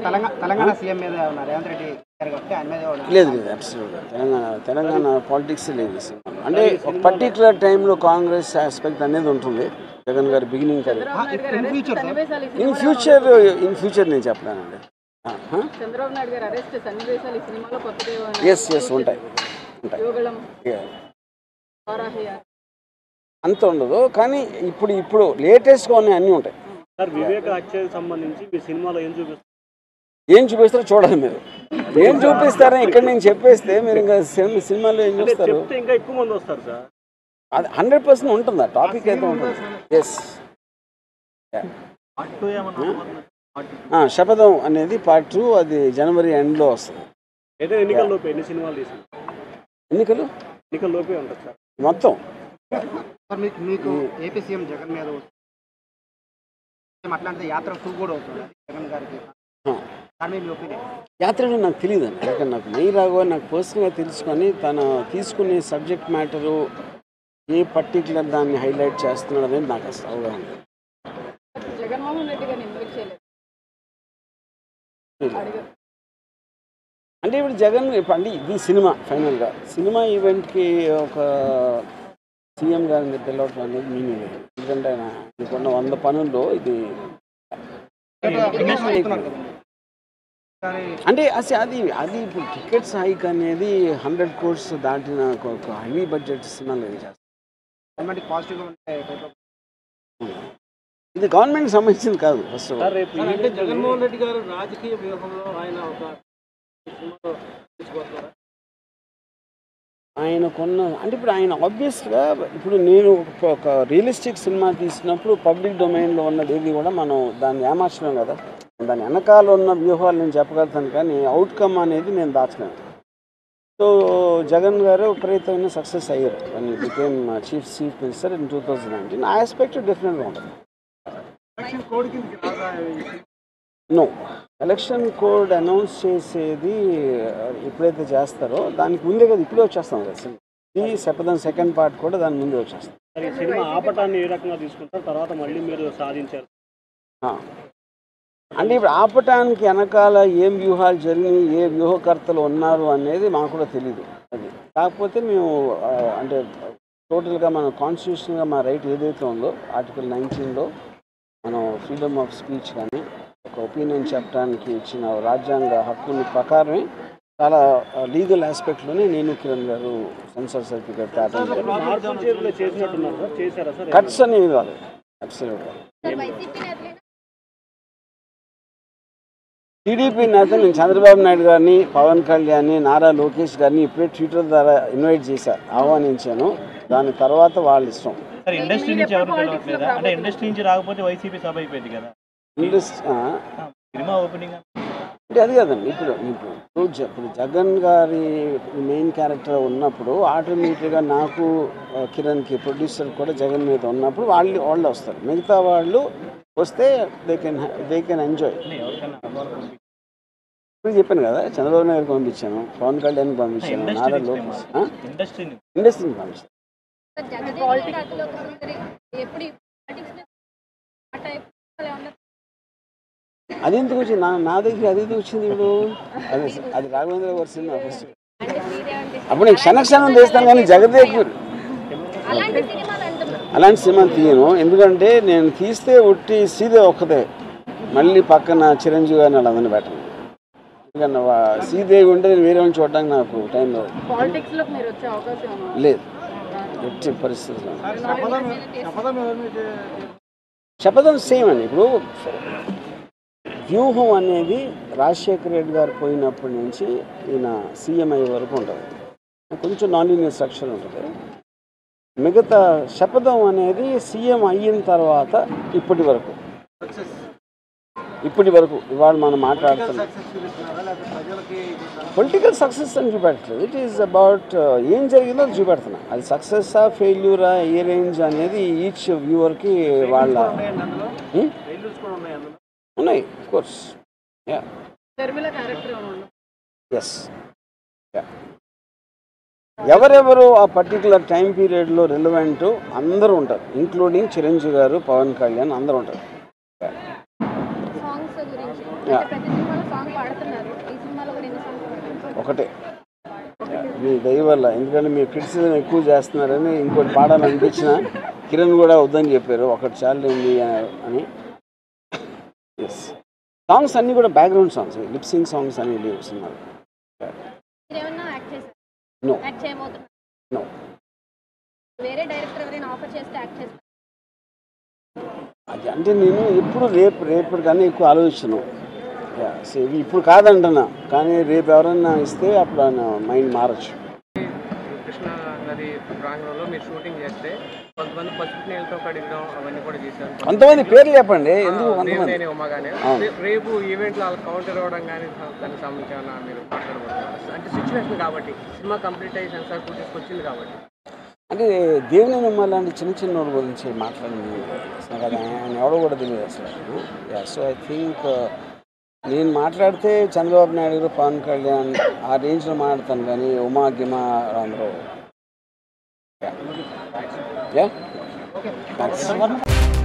Telangana Telangana CM మీద ఉన్న రేవంత్ రెడ్డి గారు కాబట్టి ఆయన మీద ఉన్న- లేదు లేదు అబ్సల్యూట్గా తెలంగాణ తెలంగాణ పాలిటిక్స్ లేదు ఈ సినిమాలో. అంటే ఒక పర్టికులర్ టైంలో కాంగ్రెస్ ఆస్పెక్ట్ అనేది ఉంటుంది జగన్ గారి బిగినింగ్ కదా ఆ, ఇప్పుడు in future సార్, సన్నివేశాలు ఈ ఇన్ సినిమాలో ఫ్యూచర్ ఇన్ ఫ్యూచర్ నేను చెప్పలేనండి చంద్రబాబు నాయుడు గారు అరెస్ట్ సన్నివేశాలు ఈ సినిమాలో కొత్తగా ఎస్ ఎస్ ఉంటాయి ఉంటాయి యువగళం Yeah. వారాహి అంత ఉండదు కానీ ఇప్పుడు ఇప్పుడు లేటెస్ట్గా ఉన్నాయి అన్నీ ఉంటాయి సార్ వివేక హత్యకు సంబంధించి మీ సినిమాలో ఏం చూపిస్తారు ఏం చూపిస్తారో చూడాలి మీరు ఏం చూపిస్తారో ఇక్కడ నేను చెప్పేస్తే మీరు ఇంకా సినిమా సినిమాలో ఏం అంటే చూస్తారు చెప్తే ఇంకా ఎక్కువ మంది వస్తారు సార్ అది హండ్రెడ్ పర్సెంట్ ఉంటుంది ఆ టాపిక్ అయితే ఉంటుంది ఎస్ శపథం అనేది పార్ట్ టూ అది జనవరి ఎండ్లో వస్తుంది అయితే ఎన్నికల లోపే ఎన్ని సినిమాలు తీసుకుంటారు ఎన్నికలు ఎన్నికల లోపే ఉంటుంది సార్ మొత్తం సార్ మీకు మీకు ఏపీ సీఎం జగన్ మీద వస్తుంది. అట్లాంటిది యాత్ర టూ కూడా అవుతుంది అది జగన్ గారికి ఆ. దాని మీద మీ ఒపీనియన్ యాత్రలో నాకు తెలియదు అండి ఎందుకంటే నాకు నెయ్యి రాఘవ నాకు పర్సనల్గా తెలుసుకొని తను తీసుకునే సబ్జెక్ట్ మ్యాటరు ఏ పర్టికులర్ దాన్ని హైలైట్ చేస్తున్నాడు అనేది నాకు అసలు అవగాహన లేదు. జగన్మోహన్ రెడ్డి గారిని ఇన్వైట్ చేయలేదు అడిగారు అంటే ఇప్పుడు జగన్ ఇప్పుడు అంటే ఇది సినిమా ఫైనల్గా సినిమా ఈవెంట్కి ఒక సీఎం గారిని పిలవటం అనేది మీనింగ్ లేదు ఎందుకంటే ఆయన ఆయనకున్న వంద పనుల్లో ఇది కానీ అంటే అసలు అది అది ఇప్పుడు టికెట్స్ హైక్ అనేది హండ్రెడ్ కోర్స్ దాటిన ఒక- ఒక హెవీ బడ్జెట్ సినిమాలు ఇది చేస్తారు గవర్నమెంట్ పాజిటివ్గా ఉంటే type of- ఇది గవర్నమెంట్కి సంబంధించింది కాదు ఫస్ట్ ఆఫ్ సార్ ఆల్ రేపు అంటే జగన్మోహన్ రెడ్డి గారు రాజకీయ వ్యూహంలో ఆయన ఒక సినిమాలో తీసుకుపోతున్నారా? ఆయనకున్న అంటే ఇప్పుడు ఆయన ఆబ్వియస్గా ఇప్పుడు నేను ఒక- ఒక రియలిస్టిక్ సినిమా తీసినప్పుడు పబ్లిక్ డొమైన్లో ఉన్నది ఏది కూడా మనం దాన్ని ఏమార్చలేం కదా దాని వెనకాల ఉన్న వ్యూహాలు నేను చెప్పగలుగుతాను కానీ అవుట్కమ్ అనేది నేను దాచలేను సో జగన్ గారు విపరీతమైన సక్సెస్ అయ్యారు అని became chief chief minister in two thousand nineteen ఆ ఆస్పెక్ట్ డిఫరెంట్గా ఉంటుంది నో ఎలక్షన్ కోడ్ అనౌన్స్ చేసేది ఆ, ఎప్పుడైతే చేస్తారో దానికి ముందే కదా ఇప్పుడే వచ్చేస్తాం కదా సినిమా ఈ శపథం సెకండ్ పార్ట్ కూడా దాని ముందే వచ్చేస్తాం సార్ ఈ సినిమా ఆపటాన్ని ఏ రకంగా తీసుకుంటారు తర్వాత మళ్ళీ మీరు సాధించారు ఆ. అంటే ఇప్పుడు ఆపటానికి వెనకాల ఏం వ్యూహాలు జరిగినాయి ఏ వ్యూహకర్తలు ఉన్నారు అనేది మాకు కూడా తెలియదు అది కాకపోతే మేము ఆ, అంటే టోటల్గా మన కాన్స్టిట్యూషన్గా మా రైట్ ఏదైతే ఉందో ఆర్టికల్ నైన్టీన్లో మనం ఫ్రీడమ్ ఆఫ్ స్పీచ్ కానీ ఒక ఒపీనియన్ చెప్పడానికి ఇచ్చిన రాజ్యాంగ హక్కుల ప్రకారమే చాలా లీగల్ ఆస్పెక్ట్లోనే నేను కిరణ్ గారు సెన్సార్ సర్టిఫికేట్ తేటం జరిగింది మార్పులు చేతులు చేసినట్టున్నారు సార్ చేశారా సార్ కట్స్ అనేవి కాదు అబ్సల్యూట్గా టీడీపీ నేతలు నేను చంద్రబాబు నాయుడు గారిని పవన్ కళ్యాణ్ నారా లోకేష్ గారిని ఇప్పుడే ట్విట్టర్ ద్వారా ఇన్వైట్ చేశాను ఆహ్వానించాను దాని తర్వాత వాళ్ళ ఇష్టం సార్ ఇండస్ట్రీ నుంచి ఎవరు పిలవట్లేదా అంటే ఇండస్ట్రీ నుంచి రాకపోతే వైసీపీ సభ అయిపోయింది కదా ఇండస్ట్రీ సినిమా ఓపెనింగ్ అంటే అది కదండి ఇప్పుడు ఇప్పుడు ఇప్పుడు జ- ఇప్పుడు జగన్ గారి మెయిన్ క్యారెక్టర్ ఉన్నప్పుడు ఆటోమేటిక్గా నాకు ఆ, కిరణ్కి ప్రొడ్యూసర్ కూడా జగన్ మీద ఉన్నప్పుడు వాళ్ళు వాళ్ళు వస్తారు మిగతా వాళ్ళు వస్తే they can they can enjoy ఎవరికైనా అవ్వాలి పంపి- ఇప్పుడు చెప్పాను కదా చంద్రబాబు నాయుడుకి పంపించాను పవన్ కళ్యాణ్కి పంపించాను నారా ఇండస్ట్రీ లోకేష్ ఆ? ఇండస్ట్రీని ఇండస్ట్రీకి పంపించాను ఎప్పుడు ఆ టైప్ ఏమన్నా అది ఎందుకు వచ్చింది నా నా దగ్గర అది ఎందుకు వచ్చింది ఇప్పుడు అది అది రాఘవేంద్ర గారి సినిమా ఫస్ట్ అంటే మీరేమంటే అప్పుడు నేను క్షణ క్షణం తీస్తాను కానీ జగదేవ్పూర్ అలాంటి సినిమాలు అంటున్నారు అలాంటి సినిమా తీయను ఎందుకంటే నేను తీస్తే ఉట్టి సీదే ఒక్కదే మళ్ళీ పక్కన చిరంజీవి గారిని వాళ్ళందరినీ పెట్టను ఎందుకంటే వా- శ్రీదేవి ఉంటే నేను వేరే వాళ్ళని చూడడానికి నాకు టైం లేదు పాలిటిక్స్ లోకి మీరు వచ్చే అవకాశం ఏమన్నా? లేదు ఎట్టి పరిస్థితుల్లో శపథం శపథం ఎవరి మీద శపథం సేమ్ అండి ఇప్పుడు వ్యూహం అనేది రాజశేఖర రెడ్డి గారు పోయినప్పటి నుంచి ఈయన సీఎం అయ్యే వరకు ఉంటుంది కొంచెం నాన్ లీనియర్ స్ట్రక్చర్ ఉంటుంది మిగతా శపథం అనేది సీఎం అయిన తర్వాత ఇప్పటి వరకు ఇప్పటి వరకు ఇవాళ మనం మాట్లాడుతున్నాం సక్సెస్ చూపిస్తున్నారా లేకపోతే ప్రజలకి పొలిటికల్ సక్సెస్ అని చూపెట్టలేదు ఇట్ ఈస్ అబౌట్ ఏం జరిగిందో అది చూపెడుతున్నా అది సక్సెస్సా ఫెయిల్యూరా ఏ రేంజ్ అనేది ఈచ్ వ్యూవర్కి వాళ్ళ Hmm? ఫెయిల్యూర్స్ కూడా ఉన్నాయి అందులో ఉన్నాయి కోర్స్ యా షర్మిల క్యారెక్టర్ ఏమన్నా ఎస్ ఎవరెవరు ఆ పర్టికులర్ టైం పీరియడ్లో రిలవెంట్ అందరూ ఉంటారు ఇంక్లూడింగ్ చిరంజీవి గారు పవన్ కళ్యాణ్ అందరూ ఉంటారు సాంగ్స్ గురించి Yeah. అంటే ప్రతి సినిమాలో సాంగ్స్ ఒకటే మీ దయ వల్ల ఎందుకంటే మీరు క్రిటిసిజం ఎక్కువ చేస్తున్నారని ఇంకోటి పాడాలనిపించిన కిరణ్ కూడా వద్దని చెప్పారు ఒకటి చాలు అని ఎస్ సాంగ్స్ అన్నీ కూడా బ్యాక్గ్రౌండ్ సాంగ్స్ లిప్సింగ్ సాంగ్స్ అన్ని లేవు సినిమాలు మీరేమన్నా యాక్ట్ చేశారు No. యాక్ట్ చేయబోతున్నారు No. వేరే డైరెక్టర్ ఎవరైనా ఆఫర్ చేస్తే యాక్ట్ చేస్తారు అది అంటే నేను ఎప్పుడు రేపు రేపు కానీ ఎక్కువ ఆలోచించను Yeah, see, ఇప్పుడు కాదంటున్నా కానీ రేపు ఎవరైనా ఇస్తే అప్పుడు ఆయన మైండ్ మారచ్చు కృష్ణా నది ప్రాంగణంలో మీరు షూటింగ్ చేస్తే కొంతమంది పసుపు నీళ్ళతో కడిగడం అవన్నీ కూడా చేశారు కొంతమంది పేర్లు చెప్పండి ఎందుకు కొంతమంది దేవినేని ఉమ్మగానే అవును. రే- రేపు ఈవెంట్లో వాళ్ళకి కౌంటర్ ఇవ్వడం కానీ దానికి సంబంధించి ఏమన్నా మీరు మాట్లాడబోతున్నారు అంటే సిచ్యువేషన్ కాబట్టి సినిమా కంప్లీట్ అయ్యి సెన్సార్ ఫుటేజ్ వచ్చింది కాబట్టి అంటే దేవుని నమ్మాలంటే చిన్న చిన్న వాళ్ళ గురించి మాట్లాడింది అసలు అది ఆయన ఎవడో కూడా తెలియదు అసలు యా సో ఐ థింక్ నేను మాట్లాడితే చంద్రబాబు నాయుడు గారు పవన్ కళ్యాణ్ ఆ రేంజ్లో మాట్లాడతాను కానీ ఉమా గిమా అందరూ యా థ్యాంక్స్